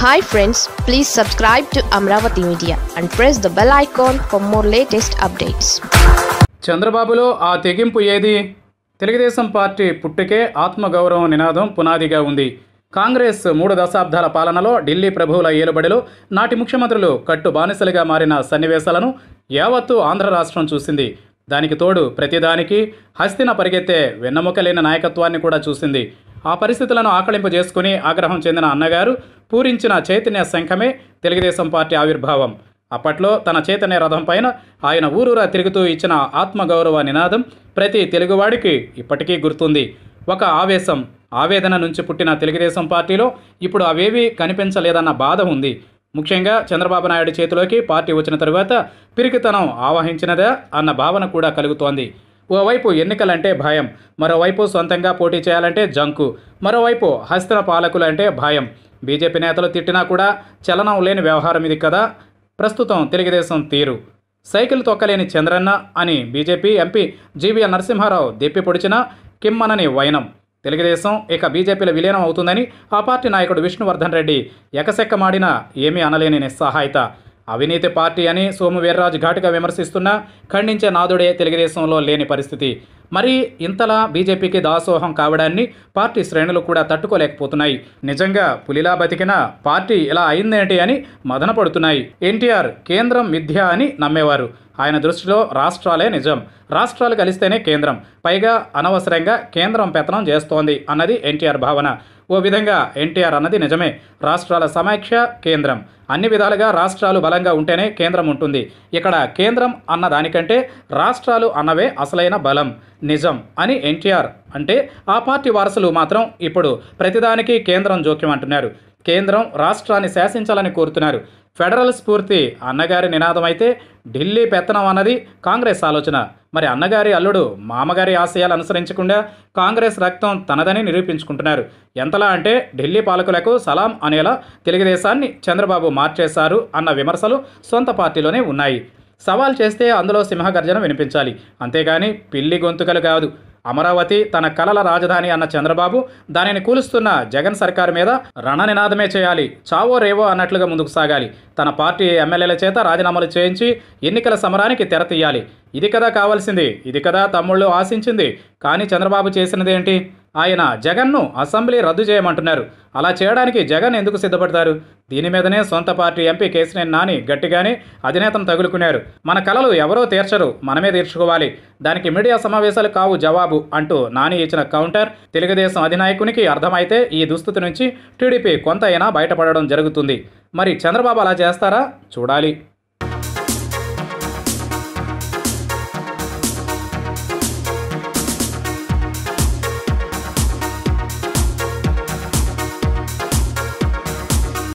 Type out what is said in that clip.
hi friends please subscribe to Amaravati media and press the bell icon for more latest updates చంద్రబాబులో ఆ తెగింపు ఏది Telugu Desam party పుట్టుకే ఆత్మగౌరవం నినాదం పునాదిగా ఉంది కాంగ్రెస్ మూడు దశాబ్దాల పాలనలో ఢిల్లీ ప్రభువుల ఏలుబడిలో నాటి ముఖ్యమంత్రులు కట్టు బానిసలుగా మారిన సన్నివేశాలను యావత్తు ఆంధ్ర రాష్ట్రం చూసింది దానికి తోడు ప్రతిదానికి హస్తిన పరిగెత్తే వెన్నెముక లేని నాయకత్వాన్ని కూడా చూసింది ఆ పరిస్థితులను ఆకళింపు చేసుకుని ఆగ్రహం చెందిన అన్నగారు పూరించిన చైతన్య శంఖమే తెలుగుదేశం పార్టీ ఆవిర్భావం అప్పట్లో తన చైతన్య రథం పైన ఆయన ఊరూరా తిరుగుతూ ఇచ్చిన ఆత్మగౌరవ నినాదం ప్రతి తెలుగువాడికి ఇప్పటికీ గుర్తుంది ఒక ఆవేశం ఆవేదన నుంచి పుట్టిన తెలుగుదేశం పార్టీలో ఇప్పుడు అవేవీ కనిపించలేదన్న బాధ ఉంది ముఖ్యంగా చంద్రబాబు నాయుడు చేతిలోకి పార్టీ వచ్చిన తరువాత పిరికితనం ఆవహించినదా అన్న భావన కూడా కలుగుతోంది ఓవైపు ఎన్నికలంటే భయం మరోవైపు సొంతంగా పోటీ చేయాలంటే జంకు మరోవైపు హస్తిన పాలకులు అంటే భయం బీజేపీ నేతలు తిట్టినా కూడా చలనం లేని వ్యవహారం ఇది కదా ప్రస్తుతం తెలుగుదేశం తీరు సైకిల్ తొక్కలేని చంద్రన్న అని బీజేపీ ఎంపీ జీవీఎల్ నరసింహారావు దెప్పి పొడిచిన కిమ్మనని వైనం తెలుగుదేశం ఇక బీజేపీలో విలీనం అవుతుందని ఆ పార్టీ నాయకుడు విష్ణువర్ధన్ రెడ్డి ఎకసెక్కమాడినా ఏమీ అనలేని నిస్సహాయత అవినీతి పార్టీ అని సోము వీర్రాజు ఘాటుగా విమర్శిస్తున్నా ఖండించే నాదుడే తెలుగుదేశంలో లేని పరిస్థితి మరి ఇంతలా బీజేపీకి దాసోహం కావడాన్ని పార్టీ శ్రేణులు కూడా తట్టుకోలేకపోతున్నాయి నిజంగా పులిలా బతికిన పార్టీ ఇలా అయిందేంటి అని మదనపడుతున్నాయి ఎన్టీఆర్ కేంద్రం మిథ్య అని నమ్మేవారు ఆయన దృష్టిలో రాష్ట్రాలే నిజం రాష్ట్రాలు కలిస్తేనే కేంద్రం పైగా అనవసరంగా కేంద్రం పెత్తనం చేస్తోంది అన్నది ఎన్టీఆర్ భావన ఓ విధంగా ఎన్టీఆర్ అన్నది నిజమే రాష్ట్రాల సమైక్య కేంద్రం అన్ని విధాలుగా రాష్ట్రాలు బలంగా ఉంటేనే కేంద్రం ఉంటుంది ఇక్కడ కేంద్రం అన్న దానికంటే రాష్ట్రాలు అన్నవే అసలైన బలం నిజం అని ఎన్టీఆర్ అంటే ఆ పార్టీ వారసులు మాత్రం ఇప్పుడు ప్రతిదానికి కేంద్రం జోక్యం అంటున్నారు కేంద్రం రాష్ట్రాన్ని శాసించాలని కోరుతున్నారు ఫెడరల్ స్ఫూర్తి అన్నగారి నినాదం అయితే ఢిల్లీ పెత్తనం అన్నది కాంగ్రెస్ ఆలోచన మరి అన్నగారి అల్లుడు మామగారి ఆశయాలు అనుసరించకుండా కాంగ్రెస్ రక్తం తనదని నిరూపించుకుంటున్నారు ఎంతలా అంటే ఢిల్లీ పాలకులకు సలాం అనేలా తెలుగుదేశాన్ని చంద్రబాబు మార్చేశారు అన్న విమర్శలు సొంత పార్టీలోనే ఉన్నాయి సవాల్ చేస్తే అందులో సింహగర్జన వినిపించాలి అంతేగాని పిల్లి గొంతుకలు కాదు అమరావతి తన కలల రాజధాని అన్న చంద్రబాబు దానిని కూలుస్తున్న జగన్ సర్కారు మీద రణనినాదమే చేయాలి చావో రేవో అన్నట్లుగా ముందుకు సాగాలి తన పార్టీ ఎమ్మెల్యేల చేత రాజీనామాలు చేయించి ఎన్నికల సమరానికి తెర తీయాలి ఇది కదా కావాల్సింది ఇది కదా తమ్ముళ్ళు ఆశించింది కానీ చంద్రబాబు చేసినదేంటి ఆయన జగన్ను అసెంబ్లీ రద్దు చేయమంటున్నారు అలా చేయడానికి జగన్ ఎందుకు సిద్ధపడతారు దీని మీదనే సొంత పార్టీ ఎంపీ కేసినేని నాని గట్టిగానే అధినేతను తగులుకున్నారు మన కలలు ఎవరో తీర్చరు మనమే తీర్చుకోవాలి దానికి మీడియా సమావేశాలు కావు జవాబు అంటూ నాని ఇచ్చిన కౌంటర్ తెలుగుదేశం అధినాయకునికి అర్థమైతే ఈ దుస్థితి నుంచి టీడీపీ కొంత అయినా బయటపడడం జరుగుతుంది మరి చంద్రబాబు అలా చేస్తారా చూడాలి